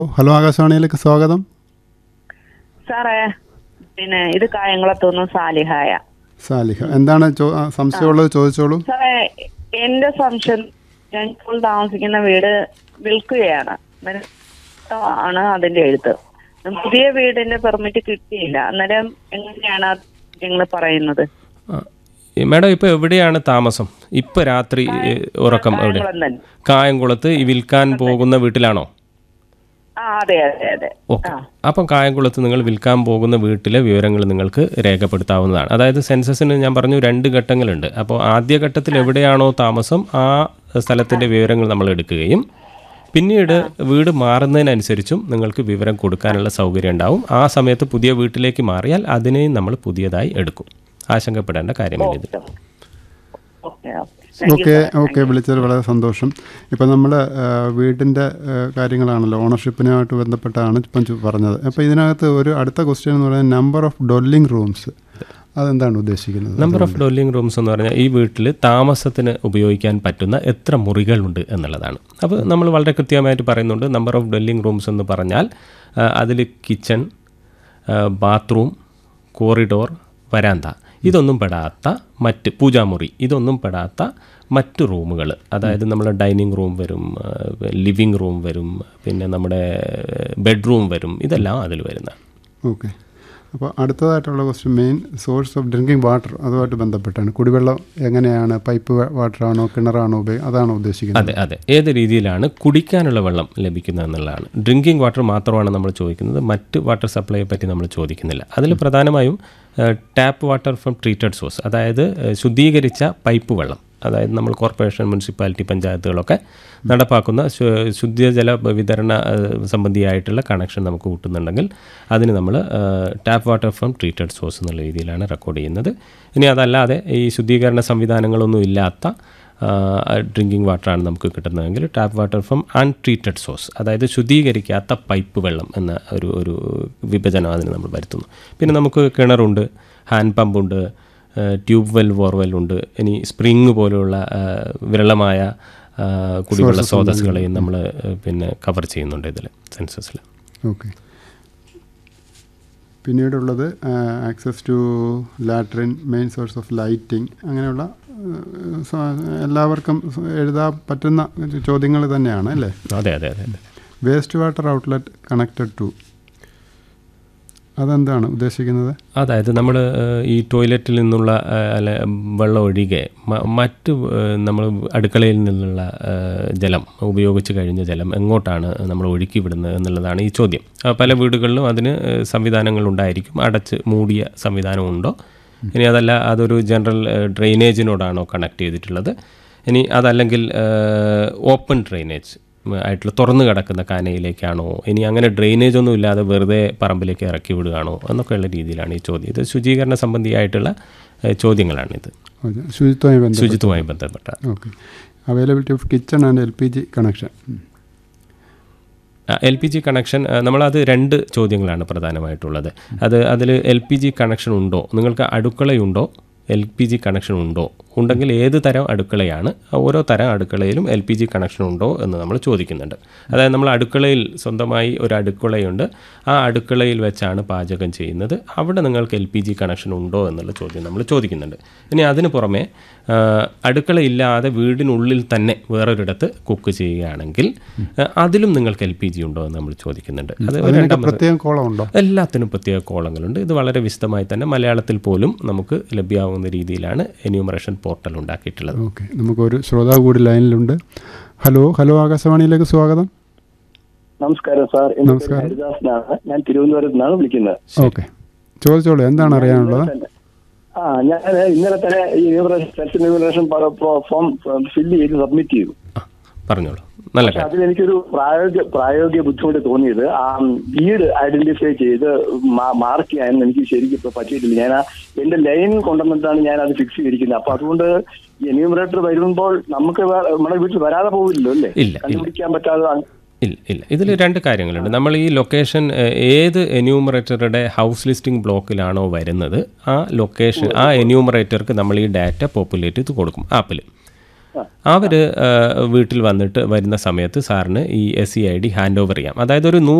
Hello ആകാശവാണിയിലേക്ക് സ്വാഗതം സാറേ പിന്നെ ഇത് കായംകുളത്തുനിന്ന് സാലിഹായ സാലിഹ എന്താണ് ചോ- ആ, സംശയമുള്ളത് ചോദിച്ചോളൂ സാറേ എന്റെ സംശയം ഞാൻ ഇപ്പോൾ താമസിക്കുന്ന വീട് വിൽക്കുകയാണ് അന്നേരം ആണ് അതിന്റെ എഴുത്ത് പുതിയ വീടിന്റെ പെർമിറ്റ് കിട്ടിയില്ല അന്നേരം എങ്ങനെയാണ് നിങ്ങൾ പറയുന്നത് ആ, ഈ മാഡം ഇപ്പോൾ എവിടെയാണ് താമസം ഇപ്പോൾ രാത്രി ഏ, ഉറക്കം എവിടെ കായംകുളം തന്നെ കായംകുളത്ത് ഈ വിൽക്കാൻ പോകുന്ന വീട്ടിലാണോ ആ അതെ അതെ അതെ ഓക്കെ അപ്പം കായംകുളത്ത് നിങ്ങൾ വിൽക്കാൻ പോകുന്ന വീട്ടിലെ വിവരങ്ങൾ നിങ്ങൾക്ക് രേഖപ്പെടുത്താവുന്നതാണ് അതായത് സെൻസസിന് ഞാൻ പറഞ്ഞു രണ്ട് ഘട്ടങ്ങളുണ്ട് അപ്പോൾ ആദ്യ ഘട്ടത്തിൽ എവിടെയാണോ താമസം ആ സ്ഥലത്തിൻ്റെ വിവരങ്ങൾ നമ്മൾ എടുക്കുകയും പിന്നീട് വീട് മാറുന്നതിനനുസരിച്ചും നിങ്ങൾക്ക് വിവരം കൊടുക്കാനുള്ള സൗകര്യം ഉണ്ടാവും ആ സമയത്ത് പുതിയ വീട്ടിലേക്ക് മാറിയാൽ അതിനെയും നമ്മൾ പുതിയതായി എടുക്കും ആശങ്കപ്പെടേണ്ട കാര്യമില്ല ഇത് ഓക്കെ ഓക്കെ ഓക്കെ വിളിച്ചത് വളരെ സന്തോഷം ഇപ്പം നമ്മൾ വീടിൻ്റെ കാര്യങ്ങളാണല്ലോ ഓണർഷിപ്പിനുമായിട്ട് ബന്ധപ്പെട്ടാണ് ഇപ്പം ചു- പറഞ്ഞത് അപ്പോൾ ഇതിനകത്ത് ഒരു അടുത്ത ക്വസ്റ്റ്യൻ എന്ന് പറയുന്നത് നമ്പർ ഓഫ് ഡൊല്ലിംഗ് റൂംസ് അതെന്താണ് ഉദ്ദേശിക്കുന്നത് നമ്പർ ഓഫ് ഡോലിംഗ് റൂംസ് എന്ന് പറഞ്ഞാൽ ഈ വീട്ടിൽ താമസത്തിന് ഉപയോഗിക്കാൻ പറ്റുന്ന എത്ര മുറികളുണ്ട് എന്നുള്ളതാണ് അപ്പോൾ നമ്മൾ വളരെ കൃത്യമായിട്ട് പറയുന്നുണ്ട് നമ്പർ ഓഫ് ഡൊല്ലിംഗ് റൂംസ് എന്ന് പറഞ്ഞാൽ അതിൽ കിച്ചൺ ബാത്റൂം കോറിഡോർ വരാന്ത ഇതൊന്നും പെടാത്ത മറ്റ് പൂജാമുറി ഇതൊന്നും പെടാത്ത മറ്റ് റൂമുകൾ അതായത് നമ്മുടെ ഡൈനിങ് റൂം വരും ലിവിങ് റൂം വരും പിന്നെ നമ്മുടെ ബെഡ്റൂം വരും ഇതെല്ലാം അതിൽ വരുന്നതാണ് ഓക്കെ അപ്പോൾ അടുത്തതായിട്ടുള്ള question main source of drinking water അതുമായിട്ട് ബന്ധപ്പെട്ടാണ് കുടിവെള്ളം എങ്ങനെയാണ് പൈപ്പ് വാട്ടറാണോ കിണറാണോ ഉപയോഗി അതാണോ ഉദ്ദേശിക്കുന്നത് അതെ അതെ ഏത് രീതിയിലാണ് കുടിക്കാനുള്ള വെള്ളം ലഭിക്കുന്നത് എന്നുള്ളതാണ് ഡ്രിങ്കിങ് വാട്ടർ മാത്രമാണ് നമ്മൾ ചോദിക്കുന്നത് മറ്റ് വാട്ടർ സപ്ലൈയെ പറ്റി നമ്മൾ ചോദിക്കുന്നില്ല അതിൽ പ്രധാനമായും tap water from treated source അതായത് ഏഹ്, ശുദ്ധീകരിച്ച പൈപ്പ് വെള്ളം അതായത് നമ്മൾ കോർപ്പറേഷൻ മുനിസിപ്പാലിറ്റി പഞ്ചായത്തുകളൊക്കെ നടപ്പാക്കുന്ന ശു- ശുദ്ധജല വിതരണ ഏഹ്, സംബന്ധിയായിട്ടുള്ള കണക്ഷൻ നമുക്ക് കിട്ടുന്നുണ്ടെങ്കിൽ അതിന് നമ്മൾ tap water from treated source എന്നുള്ള രീതിയിലാണ് റെക്കോർഡ് ചെയ്യുന്നത് ഇനി അതല്ലാതെ ഈ ശുദ്ധീകരണ സംവിധാനങ്ങളൊന്നും ഇല്ലാത്ത ഡ്രിങ്കിങ് വാട്ടറാണ് നമുക്ക് കിട്ടുന്നതെങ്കിൽ tap water from untreated source അതായത് ശുദ്ധീകരിക്കാത്ത പൈപ്പ് വെള്ളം എന്ന ഒരു ഒരു വിഭജനം അതിന് നമ്മൾ വരുത്തുന്നു പിന്നെ നമുക്ക് കിണറുണ്ട് ഹാൻഡ് പമ്പുണ്ട് ട്യൂബ് വെൽ ബോർവെൽ ഉണ്ട് ഇനി സ്പ്രിങ് പോലെയുള്ള ആ, വിരളമായ ആ, കുടിവെള്ള സ്രോതസ്സുകളെയും നമ്മൾ പിന്നെ കവർ ചെയ്യുന്നുണ്ട് ഇതിൽ സെൻസസിൽ ഓക്കെ പിന്നീടുള്ളത് access to latrine main source of lighting അങ്ങനെയുള്ള ആ, സ- എല്ലാവർക്കും എഴുതാൻ പറ്റുന്ന ചോദ്യങ്ങൾ തന്നെയാണ് അല്ലേ അതെ അതെ അതെ അതെ waste water outlet connected to അതെന്താണ് ഉദ്ദേശിക്കുന്നത് അതായത് നമ്മൾ ഈ ടോയ്ലറ്റിൽ നിന്നുള്ള ആ, അല്ല വെള്ളം ഒഴികെ മ- മറ്റ് നമ്മൾ അടുക്കളയിൽ നിന്നുള്ള ആ, ജലം ഉപയോഗിച്ച് കഴിഞ്ഞ ജലം എങ്ങോട്ടാണ് നമ്മൾ ഒഴുക്കി വിടുന്നത് എന്നുള്ളതാണ് ഈ ചോദ്യം ആ, പല വീടുകളിലും അതിന് സംവിധാനങ്ങൾ ഉണ്ടായിരിക്കും അടച്ച് മൂടിയ സംവിധാനമുണ്ടോ ഇനി അതല്ല അതൊരു ജനറൽ ഡ്രെയിനേജിനോടാണോ കണക്ട് ചെയ്തിട്ടുള്ളത് ഇനി അതല്ലെങ്കിൽ ഓപ്പൺ ഡ്രെയിനേജ് ആയിട്ടുള്ള തുറന്നു കിടക്കുന്ന കാനയിലേക്കാണോ ഇനി അങ്ങനെ ഡ്രെയിനേജ് ഒന്നും ഇല്ലാതെ വെറുതെ പറമ്പിലേക്ക് ഇറക്കി വിടുകയാണോ എന്നൊക്കെയുള്ള രീതിയിലാണ് ഈ ചോദ്യം ഇത് ശുചീകരണ സംബന്ധിയായിട്ടുള്ള ഏഹ്, ചോദ്യങ്ങളാണിത് ഓക്കെ. ശുചിത്വമായി ബന്ധപ്പെട്ട് ശുചിത്വമായി ബന്ധപ്പെട്ട okay availability of kitchen and L P G connection L P G connection ആ, നമ്മളത് രണ്ട് ചോദ്യങ്ങളാണ് പ്രധാനമായിട്ടുള്ളത് അത് അതിൽ എൽ പി ജി കണക്ഷൻ ഉണ്ടോ നിങ്ങൾക്ക് അടുക്കളയുണ്ടോ എൽ പി ജി കണക്ഷൻ ഉണ്ടോ ഉണ്ടെങ്കിൽ ഏത് തരം അടുക്കളയാണ് ഓരോ തരം അടുക്കളയിലും എൽ പി ജി കണക്ഷൻ ഉണ്ടോ എന്ന് നമ്മൾ ചോദിക്കുന്നുണ്ട് അതായത് നമ്മൾ അടുക്കളയിൽ സ്വന്തമായി ഒരു അടുക്കളയുണ്ട് ആ അടുക്കളയിൽ വെച്ചാണ് പാചകം ചെയ്യുന്നത് അവിടെ നിങ്ങൾക്ക് എൽ പി ജി കണക്ഷൻ ഉണ്ടോ എന്നുള്ള ചോദ്യം നമ്മൾ ചോദിക്കുന്നുണ്ട് ഇനി അതിന് പുറമെ ആ, അടുക്കളയില്ലാതെ വീടിനുള്ളിൽ തന്നെ വേറൊരിടത്ത് കുക്ക് ചെയ്യുകയാണെങ്കിൽ ആ, അതിലും നിങ്ങൾക്ക് എൽ പി ജി ഉണ്ടോ എന്ന് നമ്മൾ ചോദിക്കുന്നുണ്ട് അത് ഒരു അതിനൊക്കെ രണ്ടാമത് പ്രത്യേകം കോളം ഉണ്ടോ എല്ലാത്തിനും പ്രത്യേക കോളങ്ങളുണ്ട് ഇത് വളരെ വിശദമായി തന്നെ മലയാളത്തിൽ പോലും നമുക്ക് ലഭ്യമാകുന്ന രീതിയിലാണ് എന്യൂമറേഷൻ പോർട്ടൽ ഉണ്ടാക്കിയിട്ടുള്ളത് ഓക്കെ നമുക്കൊരു ശ്രോതാവ് കൂടി ലൈനിലുണ്ട് ഹലോ ഹലോ ആകാശവാണിയിലേക്ക് സ്വാഗതം നമസ്കാരം സാർ എന്റെ പേര് നമസ്കാരം. ഹരിദാസനാണ് ഞാൻ തിരുവനന്തപുരത്ത് നിന്നാണ് വിളിക്കുന്നത് ഓക്കെ ചോദിച്ചോളൂ എന്താണ് അറിയാനുള്ളത് ആ ഞാൻ ഇന്നലെ തന്നെ ഈ സെൽഫ് ന്യൂമറേഷൻ ഫോം ഫില്ല് ചെയ്ത് സബ്മിറ്റ് ചെയ്തു ആ, പറഞ്ഞോളൂ നല്ല പക്ഷെ കാര്യം അതിൽ എനിക്കൊരു പ്രായോഗിക പ്രായോഗിക ബുദ്ധിമുട്ട് തോന്നിയത് ആ വീട് ഐഡന്റിഫൈ ചെയ്ത് മാർക്ക് ചെയ്യാൻ എനിക്ക് ശരിക്കും ഇപ്പൊ പറ്റിയിട്ടില്ല ഞാൻ ആ എന്റെ ലൈൻ കൊണ്ടുവന്നിട്ടാണ് ഞാൻ അത് ഫിക്സ് ചെയ്തിരിക്കുന്നത് അപ്പൊ അതുകൊണ്ട് എന്യൂമറേറ്റർ വരുമ്പോൾ നമുക്ക് വേ- നമ്മുടെ വീട്ടിൽ വരാതെ പോകില്ലല്ലോ അല്ലേ ഇല്ല, ഇല്ല. കണ്ടുപിടിക്കാൻ പറ്റാതെ അങ്ങ് ഇല്ല ഇല്ല ഇതിൽ രണ്ട് കാര്യങ്ങളുണ്ട് നമ്മൾ ഈ ലൊക്കേഷൻ ഏഹ്, ഏത് എന്യൂമറേറ്ററുടെ ഹൗസ് ലിസ്റ്റിംഗ് ബ്ലോക്കിലാണോ വരുന്നത് ആ ലൊക്കേഷൻ ആ എന്യൂമറേറ്റർക്ക് നമ്മൾ ഈ ഡാറ്റ പോപ്പുലേറ്റ് ചെയ്ത് കൊടുക്കും ആപ്പിൽ അവർ വീട്ടിൽ വന്നിട്ട് വരുന്ന സമയത്ത് സാറിന് ഈ S C I D hand over ചെയ്യാം അതായത് ഒരു